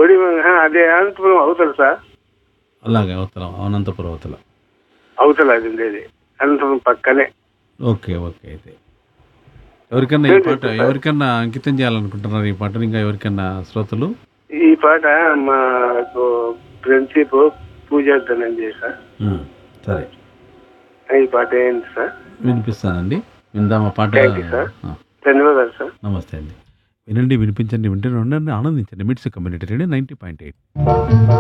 కొడి అదే అనంతపురం అవతల సార్ అలాగే అవతల అనంతపురం అవతల అవతల అది ఉండేది అనంతపురం పక్కనే ఓకే ఓకే అయితే ఎవరికన్నా ఈ పాట ఎవరికన్నా అంకితం చేయాలనుకుంటున్నారు ఈ పాటను ఇంకా ఎవరికన్నా శ్రోతలు ఈ పాట మాకు ఫ్రెండ్షిప్ పూజార్థనం సార్ ఉమ్, సరే ఈ పాట ఏంటి సార్ వినిపిస్తానండి విందామా పాట Thank you, sir. ఆ, ధన్యవాదాలు సార్ నమస్తే అండి వినండి వినిపించండి వింటే ఉండండి ఆనందించండి MITS community radio ninety point eight